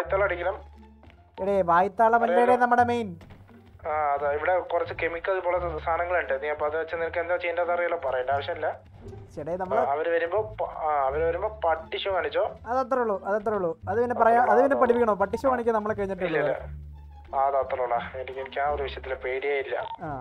വായത്തളം അടിക്കണം എടേ വായ്ത്താളം അല്ലേ നമ്മുടെ മെയിൻ ആ അതാ ഇവിടെ കുറച്ച് കെമിക്കൽ പോലത്തെ സാധനങ്ങളുണ്ട് നീ അപ്പൊ അത് വെച്ച് നിനക്ക് എന്താ ചെയ്യേണ്ടത് അറിയില്ല പറയേണ്ട ആവശ്യമില്ല ചേടേ ആ, നമ്മള് അവര് വരുമ്പോ പ- ആ അവര് വരുമ്പോ പട്ടിഷു കാണിച്ചോ അതത്രേ ഉള്ളൂ അതത്രേ ഉള്ളൂ അത് പിന്നെ പറയാ അത് പിന്നെ പഠിപ്പിക്കണോ പട്ടിഷ കാണിക്കാൻ നമ്മളെ ഇല്ല കഴിഞ്ഞിട്ടില്ല ഇല്ല ആ അത് അത്ര ഉള്ള എനിക്ക് എനിക്ക് ആ ഒരു വിഷയത്തില് പേടിയേ ഇല്ല ആ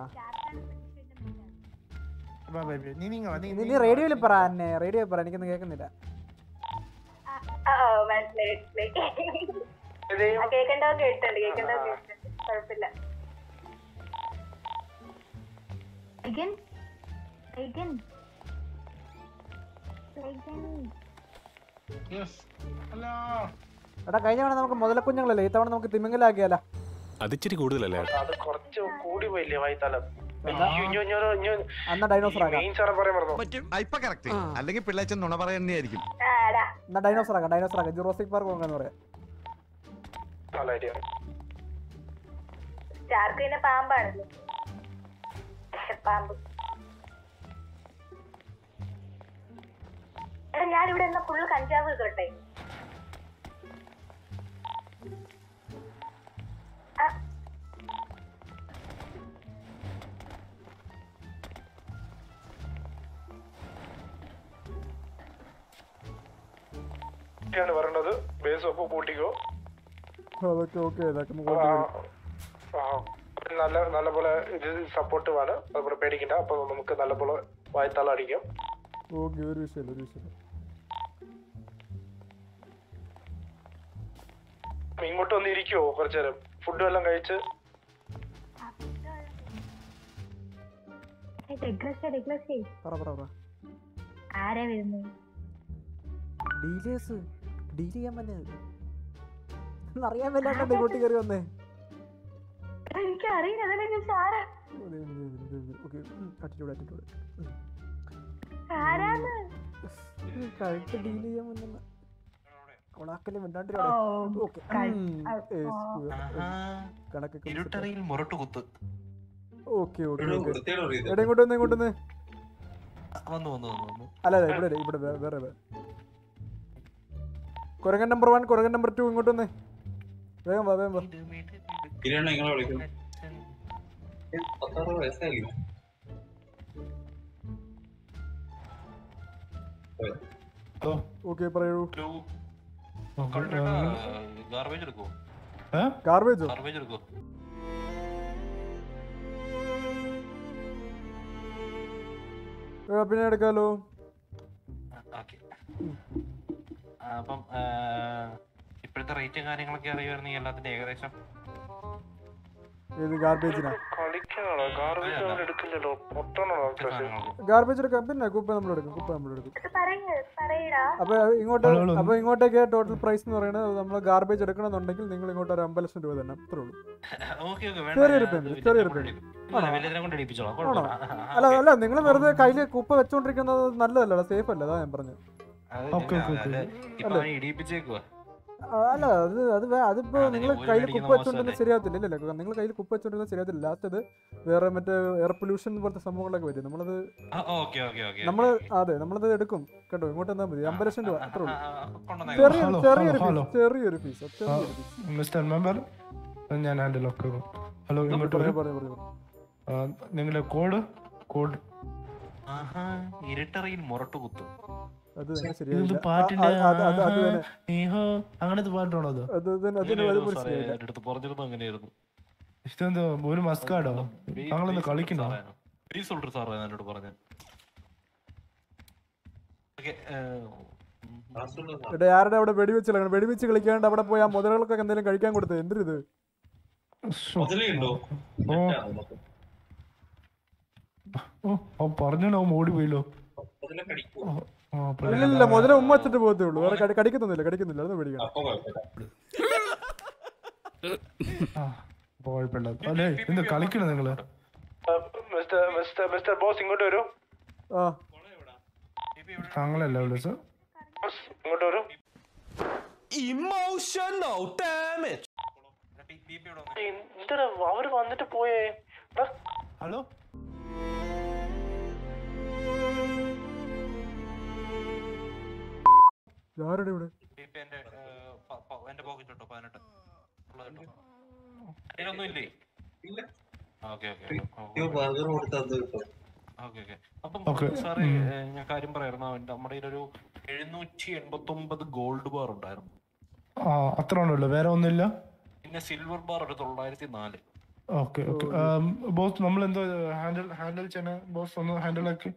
വാ, വാ, വാ. നീ നീങ്ങ വാ, നീ നീ- നീ നീങ്ങ വാ. റേഡിയോയിൽ പറ എന്നെ റേഡിയോയിൽ പറ എനിക്കൊന്നും കേൾക്കുന്നില്ല ആ, മനസ്സിലായി മനസ്സിലായി ഇത് ആ, കേൾക്കേണ്ടത് കേട്ടിട്ടുണ്ട് കേൾക്കേണ്ടത് കേട്ടിട്ടുണ്ട് കുഴപ്പമില്ല Again? Again? Again? Yes. Hello. എടാ കഴിഞ്ഞ തവണ നമുക്ക് മുതലക്കുഞ്ഞുങ്ങളല്ലേ ഈ തവണ നമുക്ക് തിമിങ്ങലാക്കിയാലോ അതിച്ചിരി കൂടുതലല്ലേ അത് കുറച്ച് കൂടി പോയില്ലേ വായത്തലം അന്ന ഡൈനോസർ ആക്കാം മെയിൻ സാറെ പറയാൻ പറഞ്ഞു ഇപ്പൊ കറക്റ്റ് അല്ലെങ്കിൽ പിള്ളേച്ചൻ നുണ പറയുന്നതായിരിക്കും ആ, എടാ. എന്നാ ഡൈനോസർ ആക്കാം ഡൈനോസർ ആക്കാം ജുറോസിക് പാർക്ക് പോകാന്ന് പറയാം നല്ല ഐഡിയ സ്റ്റാർക്ക് പിന്നെ പാമ്പാണല്ലോ പാമ്പ് എടാ ഞാനിവിടെ എന്നാ ഫുള്ള് കഞ്ചാവ് കേട്ടെ ാണ് പറയേണ്ടത് ബേസ് ഒക്കെ കൂട്ടിക്കോ അതൊക്കെ ഓക്കെ ഇതൊക്കെ നമുക്ക് ആ, കൊണ്ടുവരും. ആ, നല്ല നല്ല പോലെ ഇത് സപ്പോർട്ടീവാണ് അതുപോലെ പേടിക്കണ്ട അപ്പൊ നമുക്ക് നല്ല പോലെ വായത്താളം അടിക്കാം ഓക്കെ ഒരു വിഷയമില്ല ഒരു വിഷയമില്ല ഇങ്ങോട്ട് വന്ന് ഇരിക്കുവോ കുറച്ചു നേരം ഫുഡ് എല്ലാം കഴിച്ച് പറ പറ പറ ആരാ വരുന്നത് ഡീലേഴ്സ് ഡീൽ ചെയ്യാൻ പറ്റുന്നത് അറിയാൻ പറ്റാണ്ട് ഇങ്ങോട്ട് കയറി വന്നേ എനിക്ക് അറിയില്ല അതല്ലേ ഞാൻ ആരാ ഓക്കെ ആറ്റിറ്റ്യൂഡ് ആറ്റിറ്റ്യൂഡ് ആരാന്ന് കഴുത്ത് ഡീൽ ചെയ്യാൻ വന്ന കൊളാക്കല് മിണ്ടാണ്ട് ഓ, ഓക്കെ ആ, ആഹാ. കണക്കൊക്കെ ഇരുട്ടറിയിൽ മുരട്ട് കുത്ത് ഓക്കെ ഓക്കെ ഓക്കെ എടാ ഇങ്ങോട്ട് വന്ന് ഇങ്ങോട്ട് വന്ന് വന്നു വന്നു വന്നു വന്നു അല്ല അല്ല ഇവിടെ ഇല്ല, ഇവിടെ വേ- വേറെ വേറെ കുരങ്ങൻ നമ്പർ വൺ കുരങ്ങൻ നമ്പർ ടു ഇങ്ങോട്ട് വന്നേ വേഗം വാ വേഗം വാ വീട്, വീട്, വീട്. കിരൺ നിങ്ങളെ വിളിക്കുന്നു അച്ഛൻ. പത്താറ് വയസ്സായില്ല ഓക്കെ പറയൂ ഒരു ഗാർബേജ് എടുക്കോ ഗാർബേജോ ഗാർബേജ് എടുക്കോ പിന്നെ എടുക്കാലോ ഓക്കെ അപ്പം ആ, ഇപ്പോഴത്തെ റേറ്റും കാര്യങ്ങളൊക്കെ അറിയുമായിരുന്നെങ്കിൽ എല്ലാത്തിന്റെ ഏകദേശം ഏത് ഗാർബേജിനാ കളിക്കണോ ഗാർബേജ് അവൻ എടുക്കില്ലല്ലോ പൊട്ടണോ മറ്റു സാധനങ്ങൾക്ക് ഗാർബേജ് എടുക്കാം പിന്നെ കുപ്പ നമ്മൾ എടുക്കും കുപ്പ നമ്മൾ എടുക്കും ഇത് പറയ് പറയടാ അപ്പൊ ഇങ്ങോട്ട് അപ്പൊ ഇങ്ങോട്ടേക്ക് ടോട്ടൽ പ്രൈസ് എന്ന് പറയുന്നത് നമ്മൾ ഗാർബേജ് എടുക്കണമെന്നുണ്ടെങ്കിൽ നിങ്ങൾ ഇങ്ങോട്ട് ഒരു അമ്പത് ലക്ഷം രൂപ തന്നെ അത്രേ ഉള്ളൂ ഓക്കെ ഓക്കെ ചെറിയൊരു payment, ചെറിയൊരു payment. ആണോ? വലിയതിനെ കൊണ്ട് ഇടിപ്പിച്ചോളാം ആണോ കുഴപ്പമില്ല അല്ല അല്ല നിങ്ങൾ വെറുതെ കയ്യില് കുപ്പ വെച്ചോണ്ടിരിക്കുന്നത് നല്ലതല്ല സേഫ് അല്ല അതാ ഞാൻ പറഞ്ഞത് അത് ഓക്കെ, ഓക്കെ, അത് ഓക്കെ. ഇപ്പൊ അവനെ ഇടിപ്പിച്ചേക്കുവാ ആ, അല്ല അത് അത് വേ- അതിപ്പോ ആ, നിങ്ങൾ നിങ്ങൾ കയ്യിൽ മേടിക്കുന്ന കുപ്പ വെച്ചോണ്ടിരുന്ന മോശമല്ലേ? ശരിയാകത്തില്ല ഇല്ലല്ലോ നിങ്ങൾ കയ്യിൽ കുപ്പ വെച്ചോണ്ടിരുന്ന ശരിയാകത്തില്ല ലാസ്റ്റ് അത് വേറെ മറ്റേ എയർ പൊല്യൂഷൻ പോലത്തെ സംഭവങ്ങളൊക്കെ വരും നമ്മളത് ഓക്കെ ഓക്കെ ഓക്കെ നമ്മള് അതെ നമ്മളത് എടുക്കും കേട്ടോ ഇങ്ങോട്ട് എന്നാ മതി അമ്പത് ലക്ഷം രൂപ അത്രേ ഉള്ളൂ കൊണ്ടുവന്നേക്കാം ചെറിയൊരു ഹലോ, ചെറിയൊരു ഹലോ, പീസ് ചെറിയൊരു പീസ് ചെറിയൊരു പീസ് മിസ്റ്റർ മെമ്പർ ഞാൻ ഹാൻഡിൽ ഒക്കെ ഹലോ ഇങ്ങോട്ട് പറഞ്ഞു വരൂ. പറഞ്ഞു പറഞ്ഞു ആ, നിങ്ങളുടെ കോഡ് കോഡ് ആഹാ ഇരുട്ടറിയിൽ മുരട്ട് കുത്തു അത് തന്നെ ഇതൊന്നും ശരിയായില്ല ആ, പാട്ടില്ല ആ, അത് അത് അത് തന്നെ ഏഹോ അങ്ങനത്തെ പാട്ടാണോ അത് അത് തന്നെ അതിന് അങ്ങനെയായിരുന്നു ഒരു സാറേ, ശരിയായില്ല എൻ്റെ അടുത്ത് പറഞ്ഞിരുന്നു അങ്ങനെയായിരുന്നു ഇതെന്തോ ഒരു മസ്കാടോ താങ്കളൊന്ന് കളിക്കണോ പ്ലീസ് സോൾഡർ സാറേ എന്നോട് പറഞ്ഞു ഓക്കെ എടാ ആരുടെ അവിടെ വെടിവെച്ച് കളിക്കണം വെടിവെച്ച് കളിക്കാണ്ട് അവിടെ പോയി ആ മുതലുകൾക്കൊക്കെ എന്തെങ്കിലും കഴിക്കാൻ കൊടുത്തത് എന്തൊരു ഇത് ശ്ശോ. മുതലുണ്ടോ ഓ ഓ ഓ പറഞ്ഞോ ഓടി പോയില്ലോ മുതല കടിക്കൂ ഓ, ആ, ഇല്ല ഇല്ല മുതല ഉമ്മ വെച്ചിട്ട് പോകത്തേ ഉള്ളൂ വേറെ കടി- കടിക്കുന്നില്ല കടിക്കുന്നില്ല അത് പേടിക്കണം അപ്പൊ കുഴപ്പമില്ല ആ, അപ്പൊ കുഴപ്പമില്ല അല്ലേ എന്ത് കളിക്കണോ നിങ്ങള് മിസ്റ്റർ മിസ്റ്റർ മിസ്റ്റർ ബോസ് ഇങ്ങോട്ട് വരൂ ആ താങ്കളല്ലേ വിളിച്ചത് ബോസ് ഇങ്ങോട്ട് വരൂ എന്തിനാ അവര് വന്നിട്ട് പോയേ എടാ, ഹലോ ആരുടെ ഇവിടെ എന്റെ പോക്കറ്റ് ഇട്ടോ പതിനെട്ട് അതിലൊന്നും ഇല്ലേ ഇല്ല. ഓക്കെ ഓക്കെ അയ്യോ ബർഗർ കൊടുത്ത് അത് കിട്ടും ഓക്കെ ഓക്കെ അപ്പം Okay. സാറേ ഉം. ഏ, ഞാൻ കാര്യം പറയായിരുന്നു അവന്റെ നമ്മുടെ കയ്യിലൊരു എഴുന്നൂറ്റി എൺപത്തി ഒമ്പത് ഗോൾഡ് ബാർ ഉണ്ടായിരുന്നു ആ അത്ര ഉണ്ടല്ലോ വേറെ ഒന്നുമില്ല പിന്നെ സിൽവർ ബാർ ഒരു തൊള്ളായിരത്തി നാല് ഓക്കെ ഓക്കെ ബോസ് നമ്മൾ എന്തോ ഹാൻഡിൽ ഹാൻഡിൽ ചെയ്യണ ബോസ് ഒന്ന് ഹാൻഡിൽ ആക്കി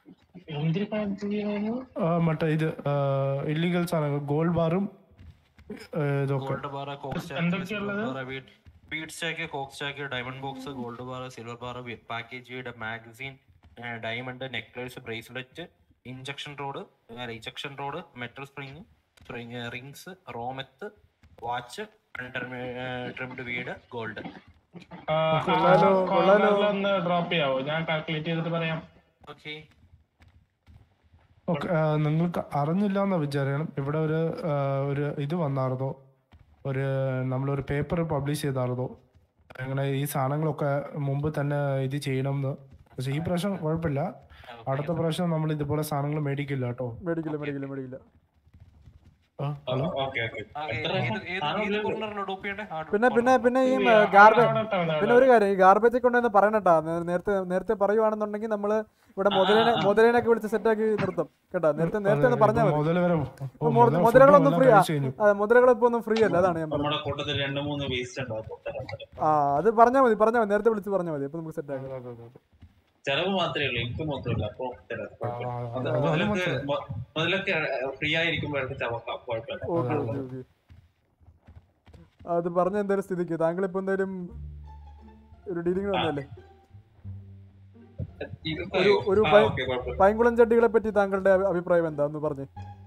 ആ, മറ്റേ ഇത് ഇല്ലീഗൽ സാധനങ്ങൾ ഗോൾഡ് ബാറും ഇതൊക്കെ gold bar coke stack weed stack coke stack diamond box gold bar silver bar package magazine diamond necklace bracelet injection rod injection rod metal spring spring rings റോമെത്ത് watch trimmed weed gold കൊള്ളാലോ, കൊള്ളാലോ. ഒന്ന് drop ചെയ്യാവോ ഞാൻ calculate ചെയ്തിട്ട് പറയാം okay okay നിങ്ങൾക്ക് അറിഞ്ഞില്ല എന്ന വിചാരിക്കണം ഇവിടെ ഒരു ആ, ഒരു ഇത് വന്നായിരുന്നോ ഒരു നമ്മളൊരു പേപ്പർ പബ്ലിഷ് ചെയ്തായിരുന്നോ അങ്ങനെ ഈ സാധനങ്ങളൊക്കെ മുമ്പ് തന്നെ ഇത് ചെയ്യണം എന്ന് പക്ഷെ ഈ പ്രാവശ്യം കുഴപ്പമില്ല അടുത്ത പ്രാവശ്യം നമ്മൾ ഇതുപോലെ സാധനങ്ങൾ മേടിക്കില്ല കേട്ടോ മേടിക്കില്ല മേടിക്കില്ല മേടിക്കില്ല ആ, ഹലോ ഓക്കെ ഓക്കെ ഡോപ്പ് ചെയ്യണ്ടേ പിന്നെ പിന്നെ പിന്നെ ഈ ഗാർബേജ് പിന്നെ ഒരു കാര്യം ഈ ഗാർബേജ് ഒക്കെ ഉണ്ടെന്ന് പറയണട്ടാ നേ- നേരത്തെ നേരത്തെ പറയുവാണെന്നുണ്ടെങ്കിൽ നമ്മള് ഇവിടെ മുതലിനെ മുതലിനൊക്കെ വിളിച്ച് സെറ്റാക്കി നിർത്തും കേട്ടോ നേരത്തെ നേരത്തെ ഒന്ന് പറഞ്ഞാൽ മതി മുതൽ വരെ ഇപ്പൊ മുതല- മുതലകളൊന്നും ഫ്രീ കഴിഞ്ഞു അതെ മുതലകൾ ഇപ്പൊ ഒന്നും ഫ്രീ അല്ല അതാണ് ഞാൻ പറഞ്ഞത് നമ്മുടെ കൂട്ടത്തിൽ രണ്ട് മൂന്ന് വേസ്റ്റ് ഉണ്ടാവും കൊണ്ടുവരാൻ പറ്റും. ആ അത് പറഞ്ഞാൽ മതി പറഞ്ഞാൽ മതി നേരത്തെ വിളിച്ച് പറഞ്ഞാൽ മതി അപ്പൊ നമുക്ക് സെറ്റ് ആക്കാം ചെലവ് മാത്രമേ ഉള്ളൂ എനിക്ക് മാത്രമല്ല അപ്പൊ തരാം കുഴപ്പമില്ല. അത് മുതലൊക്കെ മൊ- മുതലൊക്കെ ഫ്രീ ആയിരിക്കുമ്പോഴൊക്കെ ചവക്കാം കുഴപ്പമില്ല ഓക്കെ ഓക്കെ ഓക്കെ അത് പറഞ്ഞ എന്തായാലും സ്ഥിതിക്ക് താങ്കൾ ഇപ്പൊ എന്തായാലും ഒരു ഡീലിംഗ് വന്നല്ലേ ഇതൊക്കെ ഒരു ഒരു ആ, പൈ- ഓക്കേ, കുഴപ്പമില്ല. പൈങ്കുളം ചട്ടികളെ പറ്റി താങ്കളുടെ അഭി- അഭിപ്രായം എന്താ ഒന്ന് പറഞ്ഞേ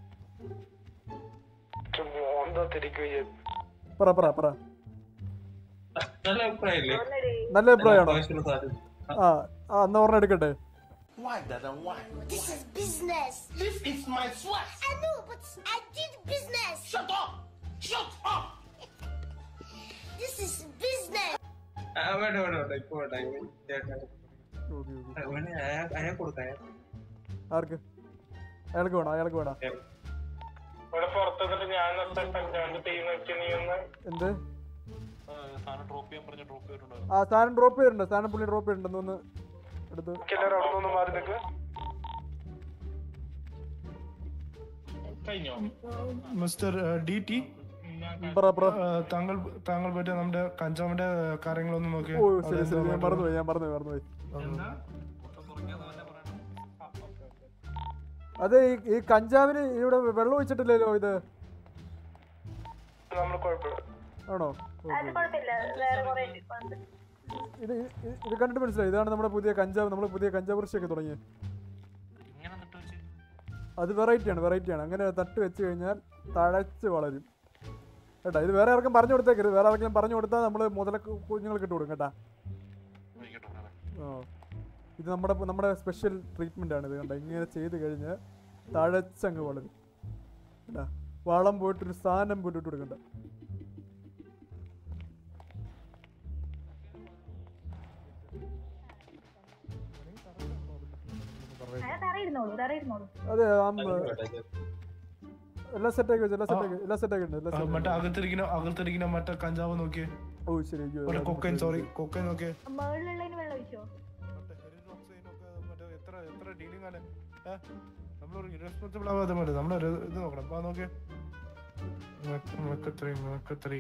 പറ പറ പറ നല്ല അഭിപ്രായമില്ലേ നല്ല അഭിപ്രായമാണോ ആവശ്യമുള്ള സാധനം ആ ആ എന്നാ പറഞ്ഞ എടുക്കട്ടെ This is business. This is my sweat. I know, but I did business. Shut up! Shut up! this is business. ആ, വേണ്ട വേണ്ട വേണ്ട ഇപ്പൊ വേണ്ട ഇവൻ ചേട്ടൻ ഓക്കെ ഓക്കെ അവന് അയാൾ അയാൾ കൊടുക്കാം അയാൾ ആർക്ക് അയാൾക്ക് വേണം അയാൾക്ക് വേണം ഇവിടെ പുറത്തുനിന്നിട്ട് ഞാൻ പഞ്ചാബിന്റെ ടീം വെച്ച് നീ ഒന്ന് എന്ത് സാധനം ഡ്രോപ്പ് ചെയ്യാൻ പറഞ്ഞ ഡ്രോപ്പ് ചെയ്തിട്ടുണ്ടായിരുന്നു ആ സാധനം ഡ്രോപ്പ് ചെയ്തിട്ടുണ്ട് സാധനം പുള്ളി ഡ്രോപ്പ് ചെയ്തിട്ടുണ്ട് ഒന്ന് എടുത്ത് എല്ലാവരും അവിടെ നിന്ന് മാറി നിൽക്ക് കഴിഞ്ഞോ മിസ്റ്റർ ഡി ടി പറ പറ താങ്കൾ താങ്കൾ പോയിട്ട് നമ്മുടെ കഞ്ചാവിന്റെ കാര്യങ്ങളൊന്ന് നോക്കി ഓ ശരി ശരി ഞാൻ മറന്നുപോയി ഞാൻ മറന്നുപോയി മറന്നുപോയി അതെ ഈ ഈ കഞ്ചാവിന് ഇവിടെ വെള്ളം ഒഴിച്ചിട്ടില്ലല്ലോ ഇത് നമ്മൾ കുഴപ്പമില്ല ആണോ അത് ഓക്കെ കുഴപ്പമില്ല വേറെ കുറെ ഉണ്ട് ഇത് ഇത് ഇത് കണ്ടിട്ട് മനസ്സിലായി ഇതാണ് നമ്മുടെ പുതിയ കഞ്ചാവ് നമ്മൾ പുതിയ കഞ്ചാവ് കൃഷിയൊക്കെ തുടങ്ങിയത് ഇങ്ങനെ നട്ടു വെച്ച് അത് വെറൈറ്റിയാണ് വെറൈറ്റിയാണ് അങ്ങനെ തട്ട് വെച്ച് കഴിഞ്ഞാൽ തഴച്ച് വളരും കേട്ടാ ഇത് വേറെ ആർക്കും പറഞ്ഞു കൊടുത്തേക്കരുത് വേറെ ആർക്കും പറഞ്ഞു കൊടുത്താൽ നമ്മൾ മുതല കുഞ്ഞുങ്ങൾക്ക് ഇട്ട് കൊടുക്കും കേട്ടാ ആയിക്കോട്ടെ സാറേ. ആ ഇത് നമ്മുടെ നമ്മുടെ സ്പെഷ്യൽ ട്രീറ്റ്മെന്റ് ആണ് ഇത് കണ്ട ഇങ്ങനെ ചെയ്ത് കഴിഞ്ഞാൽ തഴച്ചങ്ങ് വളരും കേട്ടാ വളം പോയിട്ടൊരു സാധനം പോയിട്ട് ഇട്ട് കൊടുക്കണ്ട അയാൾ തറയിരുന്നോളൂ തറയിരുന്നോളൂ അതെ ആം, എല്ലാം സെറ്റാക്കി വെച്ചു എല്ലാം സെറ്റാക്കി എല്ലാം സെറ്റാക്കി ഉണ്ട് എല്ലാം set മറ്റേ ആക്കി. അകത്തിരിക്കുന്ന അകത്തിരിക്കുന്ന മറ്റേ കഞ്ചാവ് നോക്കിയേ ഓ ശരി അയ്യോ, ഒരു അത് കൊക്കൈൻ ശരി. സോറി കൊക്കൈൻ നോക്കിയേ മുകളിലുള്ളതിന് വെള്ളം ഒഴിച്ചോ മറ്റേ ഹെറിഡോക്സൈൻ ഒക്കെ മറ്റേ എത്ര എത്ര ഡീലിംഗ് ആണ് ഏ? നമ്മളൊരു ഇറസ്പോൺസിബിൾ ആവാതെ മതി നമ്മളൊരു ഇത് നോക്കണം അപ്പൊ നോക്കിയേ മെക്കത്രി മെക്കത്രി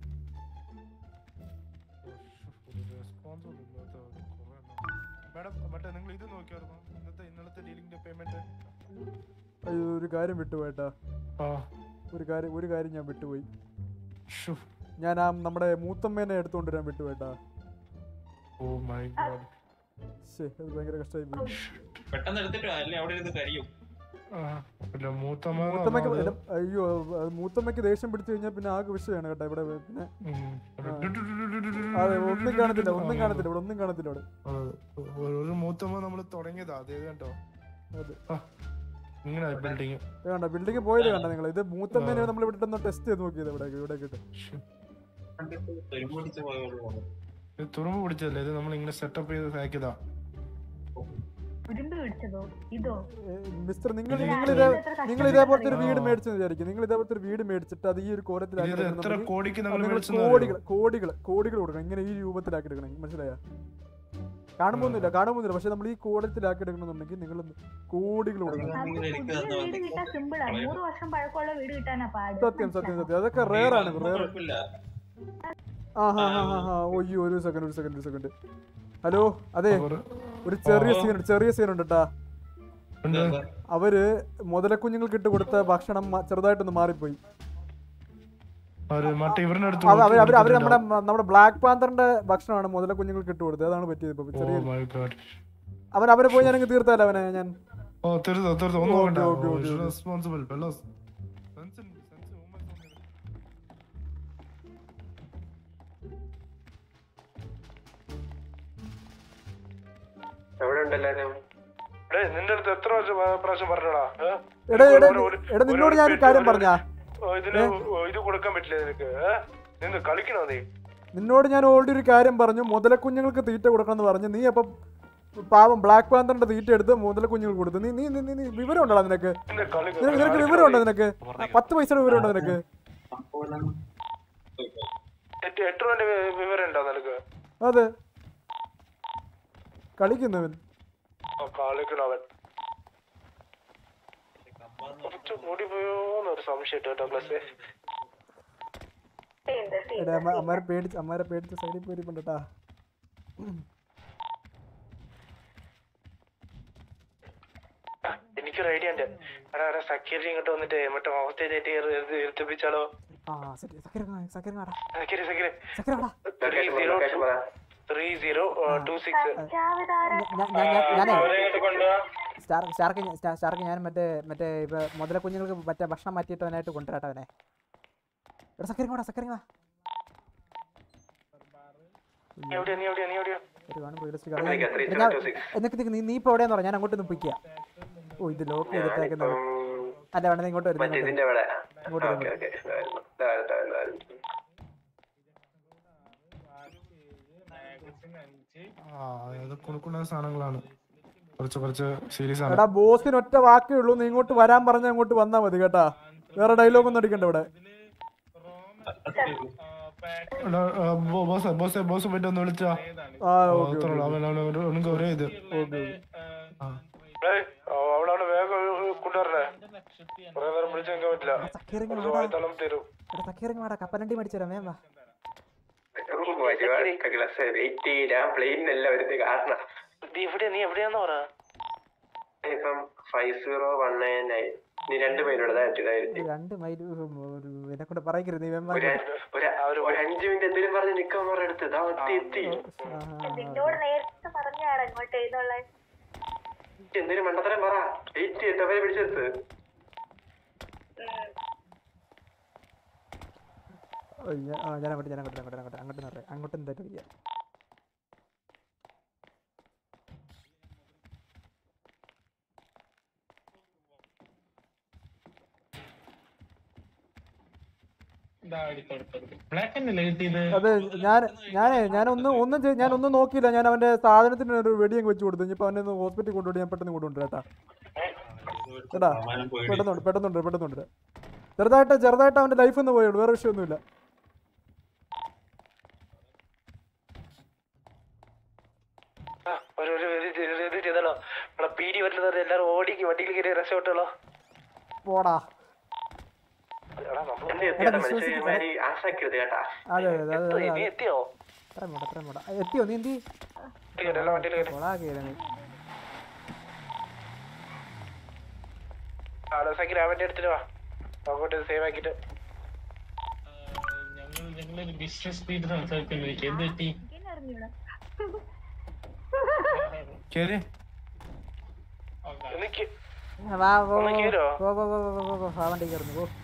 മാഡം മറ്റേ നിങ്ങൾ ഇത് നോക്കിയായിരുന്നു ഇന്നത്തെ ഇന്നലത്തെ ഡീലിംഗിന്റെ പേയ്മെന്റ് അയ്യോ ഒരു കാര്യം വിട്ടുപോയിട്ടാ ആ ഒരു കാര്യം ഒരു കാര്യം ഞാൻ വിട്ടുപോയി ഷു ഞാൻ ആ നമ്മുടെ മൂത്തമ്മേനെ എടുത്തുകൊണ്ട് വരാൻ വിട്ടുപോയിട്ടാ ഓ മൈ ഗോഡ് ശേ അത് ഭയങ്കര കഷ്ടമായി പോയി പെട്ടെന്ന് എടുത്തിട്ട് വാ, അല്ലേ അവിടെ ഇരുന്ന് കരിയും അല്ല മൂത്തമ്മ മൂത്തമ്മയ്ക്ക് എന്റെ- അയ്യോ അത് മൂത്തമ്മയ്ക്ക് ദേഷ്യം പിടിച്ചു കഴിഞ്ഞാൽ പിന്നെ ആകെ വിഷയമാണ് കേട്ടോ ഇവിടെ പിന്നെ അതെ ഒന്നും കാണത്തില്ല ഒന്നും കാണത്തില്ല ഇവിടെ ഒന്നും കാണത്തില്ല ഇവിടെ ഒരു മൂത്തമ്മ നമ്മൾ തുടങ്ങിയതാ അതേ കണ്ടോ അതെ ഇങ്ങനെ ബിൽഡിങ് ഇത് കണ്ട ബിൽഡിംഗ് പോയത് കണ്ട നിങ്ങൾ ഇത് മൂത്തമ്മേനെ നമ്മൾ ഇവിടെ ഒന്ന് ടെസ്റ്റ് ചെയ്ത് നോക്കിയത് ഇവിടെ ഇവിടെ കിട്ടും കണ്ടിട്ട് തുരുമ്പ് പിടിച്ച് പോയോളൂ ഇത് തുറമ്പ് പിടിച്ചതല്ലേ ഇത് നമ്മൾ ഇങ്ങനെ സെറ്റപ്പ് ചെയ്ത് ആക്കിയതാ ഉരുണ്ട് പിടിച്ചതോ ഇതോ മിസ്റ്റർ നിങ്ങൾ ഇതിന് നിങ്ങൾ ഇതേ ആരെങ്കിലും എത്ര നിങ്ങൾ ഇതേപോലത്തെ ഒരു കഷ്ടപ്പെട്ട് വീട് അറിയോ? മേടിച്ചെന്ന് വിചാരിക്കും നിങ്ങൾ ഇതേപോലത്തെ ഒരു വീട് മേടിച്ചിട്ട് അത് ഈ ഒരു ഇത് കോലത്തിലാക്കി എത്ര കോടിക്ക് നമ്മൾ നിങ്ങൾ മേടിച്ചെന്ന് കോടികൾ കോടികൾ കോടികൾ കൊടുക്കണം ഇങ്ങനെ ഈ രൂപത്തിലാക്കി എടുക്കണം മനസ്സിലായോ കാണുമ്പോന്നില്ല കാണുമ്പോന്നില്ല പക്ഷെ നമ്മൾ ഈ കോലത്തിലാക്കി എടുക്കണമെന്നുണ്ടെങ്കിൽ നിങ്ങൾ കോടികൾ കൊടുക്കണം നമുക്ക് പുതിയ വീട് കിട്ടാൻ സിമ്പിളാ നൂറ് വർഷം പഴക്കമുള്ള വീട് കിട്ടാനാ പാട് സത്യം സത്യം സത്യം അതൊക്കെ റേർ ആണ് റേർ കുഴപ്പമില്ല ആ ഹാ ഹാ ഹാ ഹാ ഒയ്യോ ഒരു സെക്കൻഡ് ഒരു സെക്കൻഡ് ഒരു സെക്കൻഡ് ഹലോ അതെ അവർ- ഒരു ചെറിയ സീൻ ഉണ്ട് ചെറിയ സീൻ ഉണ്ട് കേട്ടാ ഉണ്ട്. അവര് മുതലക്കുഞ്ഞുങ്ങൾക്ക് ഇട്ട് കൊടുത്ത ഭക്ഷണം മ- ചെറുതായിട്ടൊന്ന് മാറിപ്പോയി അവര് മറ്റേ ഇവരുടെ അടുത്ത് അവ- അവര് അവര് അവര് കൊടുത്തിട്ടുണ്ടാവും. നമ്മുടെ നമ്മുടെ ബ്ലാക്ക് പാന്തറിന്റെ ഭക്ഷണമാണ് മുതലക്കുഞ്ഞുങ്ങൾക്ക് ഇട്ട് കൊടുത്തത് അതാണ് പറ്റിയത് ഇപ്പൊ Oh ചെറിയ my God. അവൻ അവരെ പോയി ഞാനങ്ങ് തീർത്തല്ല അവനെ ഞാൻ ഓ തീർത്തോ തീർത്തോ ഒന്നും ഓക്കേ, നോക്കണ്ട okay, okay, okay. Responsible fellows sense sense women's എവിടെ ഉണ്ടല്ലോ എടേ നിന്റെ അടുത്ത് എത്ര പ്രാവശ്യം പ്രാവശ്യം പറഞ്ഞടാ ഏ? എടാ എടാ ഒരു- ഒരു- എടാ നിന്നോട് ഒരു ഞാനൊരു പെട്ടി- കാര്യം ഒരു- പറഞ്ഞാ ഓ, ഇതിന് ഇത് കൊടുക്കാൻ പറ്റില്ല നിനക്ക് ഏ? നിന്ന് കളിക്കണോ നീ നിന്നോട് ഞാൻ ഓൾറെഡി ഒരു കാര്യം പറഞ്ഞു മുതലക്കുഞ്ഞുങ്ങൾക്ക് തീറ്റ കൊടുക്കണം എന്ന് പറഞ്ഞു നീ അപ്പം പാവം ബ്ലാക്ക് പാന്തറിന്റെ തീറ്റ എടുത്ത് മുതലക്കുഞ്ഞുങ്ങൾക്ക് കൊടുത്തു നീ നീ നീ നീ- നീ വിവരം ഉണ്ടോ നിനക്ക് നിന്ന് കളി നിനക്ക് നിനക്ക് വിവരം ഉണ്ടോ നിനക്ക് ആ, പത്ത് പൈസയുടെ വിവരം ഉണ്ടോ നിനക്ക് എട്ട് എട്ട് രൂപന്റെ വി- വിവരം ഉണ്ടോ നിനക്ക് അതെ കളിക്കുന്നവൻ ആ, കളിക്കണവൻ കുറച്ച് കൂടി പോയോന്നൊരു സംശയം കേട്ടോ ക്ലാസ് എടാ അമ്മ- അമ്മാരെ പേടിച്ച് അമ്മാരെ പേടിച്ച് സൈഡിൽ പോയി ഇരിപ്പുണ്ടട്ടാ എനിക്കൊരു ഐഡിയ ഉണ്ട് എടാ എടാ സെക്യൂരിറ്റി ഇങ്ങോട്ട് വന്നിട്ട് മറ്റേ ഹോസ്റ്റേജായിട്ട് ഇരുത്തിപ്പിച്ചാലോ ആ ശരി സക്കര സക്കര ആടാ സെക്യൂരി സെക്യൂരി സക്കര ആടാ three zero three zero two six ഞാനേ ഇങ്ങോട്ട് കൊണ്ടുപോവാ സ്റ്റാർ സ്റ്റാർക്ക് ഞാൻ- സ്റ്റാ- സ്റ്റാർക്ക് ഞാൻ മറ്റേ മറ്റേ ഇപ്പൊ മുതല കുഞ്ഞുങ്ങൾക്ക് മറ്റേ ഭക്ഷണം മാറ്റിയിട്ട് അവനായിട്ട് കൊണ്ടുവരാട്ടെ അവനെ എടാ സക്കര കൂടാ സക്കര വാ നീ എവിടെയാ നീ എവിടെയാ നീ എവിടെയാ ഒരുപാട് realistic ആണ്. ഞാൻ- ഞാൻ- നിനക്ക് നിനക്ക് നീ നീ ഇപ്പൊ എവിടെയാന്ന് പറയാം ഞാൻ അങ്ങോട്ട് ഒന്ന് പിക്കുക ഓ ഇത് ലോക്ക് ചെയ്തിട്ടേക്കുന്നത് അല്ല വേണ്ട നീ ഇങ്ങോട്ട് വരും നീ മറ്റേ ഇങ്ങോട്ട് ഇതിന്റെ അവിടെ ഇങ്ങോട്ട് ഓക്കെ വരും. ഓക്കെ ഇതായിരുന്നു ഇതായിരുന്നു ഇതായിരുന്നു ആ അത് കുണുക്കുന്ന സാധനങ്ങളാണ് കുറച്ച് കുറച്ച് സീരിയസ് ആണ് എടാ ബോസിന് ഒറ്റ വാക്കേ ഉള്ളൂ നീ ഇങ്ങോട്ട് വരാൻ പറഞ്ഞാൽ അങ്ങോട്ട് വന്നാ മതി കേട്ടാ വേറെ ഡയലോഗ് ഒന്നും അടിക്കണ്ട ഇവിടെ എടാ, ആ, ബോ- ബോസ് ബോസ് ബോസ് പോയിട്ട് ഒന്ന് വിളിച്ചാ ആ ഓ, ഓക്കെ അത്രേ ഉള്ളൂ. അവൻ അവൻ ഒരു- അവനക്ക് ഒരേ ഇത് ഓക്കെ ആ. ഏയ് അവിടെ അവിടെ വേഗം കൊണ്ടുവരണേ കുറെ നേരം വിളിച്ചു നിൽക്കാൻ പറ്റില്ല സക്കീറിങ് കുറച്ച് വാടാ വായ്ത്തളം തരും എടാ സക്കീറിങ് വാടാ കപ്പലണ്ടി മേടിച്ചു തരാം വേഗം വാ ഒരുപാട് ക്ലാസ് വെയിറ്റ് ചെയ്യാൻ പ്ലെയിനല്ല വരുന്നത് കാരണം നീ എവിടെയാ നീ എവിടെയാന്ന് പറ ഇപ്പം five zero one nine nine നീ രണ്ട് പേരോട് ഇതായിട്ട് ഒരു രണ്ട് മൈൽ ഒരു എന്നെ കൊണ്ട് പറയരുത് നീ വേഗം വാ. ഒരു ഒരു ഒരു അഞ്ചു മിനിറ്റ് എന്തെങ്കിലും പറഞ്ഞ് നിക്കാൻ പറഞ്ഞ അടുത്ത് ഇതാ ഒത്തി എത്തി ആ, ആ, ആ. നിന്നോട് നേരത്തെ പറഞ്ഞാണ് ഇങ്ങോട്ട് എഴുന്നുള്ള എന്തെങ്കിലും മണ്ടത്തരം പറ വെയിറ്റ് ചെയ്തിട്ട് അവരെ പിടിച്ചെടുത്ത് ഓ, ഞാൻ- ആ, ഞാൻ അങ്ങോട്ട് ഞാൻ അങ്ങോട്ട് അങ്ങോട്ട് അങ്ങോട്ട് അങ്ങോട്ട് നിറയെ അങ്ങോട്ട് എന്തായിട്ട് വയ്യ ബ്ലാക്ക് അല്ലേ കിട്ടിയത് അതെ ഞാൻ ഞാനേ ഞാൻ ഒന്നും ഒന്നും ചെയ്- ഞാൻ ഒന്നും നോക്കിയില്ല ഞാൻ അവന്റെ സാധനത്തിന് ഒരു വെടിയങ്ങ് വെച്ച് കൊടുത്തു ഇനിയിപ്പോ അവനെ ഒന്ന് ഹോസ്പിറ്റലിൽ കൊണ്ടുപോയി ഞാൻ പെട്ടെന്ന് കൊണ്ടുണ്ട് കേട്ടാ കേട്ടാ പെട്ടെന്നുണ്ട് പെട്ടെന്നുണ്ട് പെട്ടെന്നുണ്ട് ചെറുതായിട്ട് ചെറുതായിട്ട് അവന്റെ ലൈഫ് ഒന്ന് പോയുള്ളൂ വേറെ വിഷയമൊന്നുമില്ല ആ, ഒരു ഒരു ഇത് ചെയ്ത് ഇത് ചെയ്താലോ നമ്മളെ പീടി വരുന്നത് എല്ലാരും ഓടിക്ക് വണ്ടിയിൽ കയറി രക്ഷപ്പെട്ടുള്ളോ പോടാ എടാ നമ്മള് എന്റെ എത്തിയാ മനുഷ്യന്മാരി ആശാക്കരുത് കേട്ടാ അതെ അതെ അതെ അതെ നീ അതെ എത്തിയോ എത്ര മോടാ എത്ര മോടാ എത്തിയോ നീ എന്തി കയറി എല്ലാ വണ്ടിയിൽ കയറി പോടാ കയറി നീ അവിടെ സെക്യൂരി ആ വണ്ടി എടുത്തിട്ട് വാ അങ്ങോട്ട് സേവ് ആക്കിട്ട് ഞങ്ങൾ ഞങ്ങളൊരു ബിസിനസ് മീറ്റ് സംസാരിക്കുന്നിരിക്കും എന്ത് പറ്റി അറിഞ്ഞൂടാ കേറി എനിക്ക് വാ പോ ഒന്ന് കേറുവോ? പോ പോ പോ പോ പോ പോ ആ വണ്ടി കയറുന്നു പോ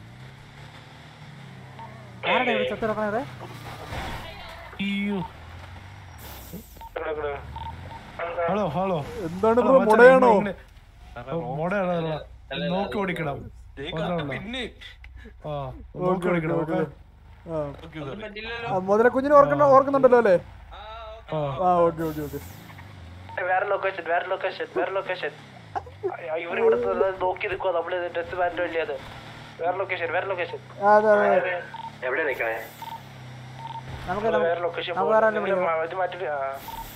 ആരുടെ ഇവിടെ ചത്തെടുക്കണേ ഇവിടെ അയ്യോ ഇവിടെ ഇവിടെ ഹലോ ഹലോ എന്താണ് ഹലോ, ബ്രോ മച്ചാനെ, മുടയാണോ ഇങ്ങനെ- ഓ, മുടയാണോ അല്ല. നോക്കി ഓടിക്കണം മാത്രമല്ല. ആ നോക്കി ഓക്കെ ഓടിക്കണം ഓക്കെ ഓക്കെ ആ ആ, മുതലക്കുഞ്ഞിനെ ഓർക്കണ്ട ഓർക്കുന്നുണ്ടല്ലോ അല്ലേ ആ ആ ഓക്കെ ഓക്കെ ഓക്കെ വേറെ ലൊക്കേഷൻ വേറെ ലൊക്കേഷൻ വേറെ ലൊക്കേഷൻ ഇവർ ഇവിടെ നോക്കി നിൽക്കുവാ നമ്മള് ഡ്രസ് മാറ്റം ഇല്ലേ അത് വേറെ ലൊക്കേഷൻ വേറെ ലൊക്കേഷൻ അതെ അതെ എവിടെ നിക്കണേ നമുക്ക് വേറെ ലൊക്കേഷൻ നമുക്ക് വേറെ ആരെയും വിളിക്കാം. ഇത് മാറ്റിട്ട് ആ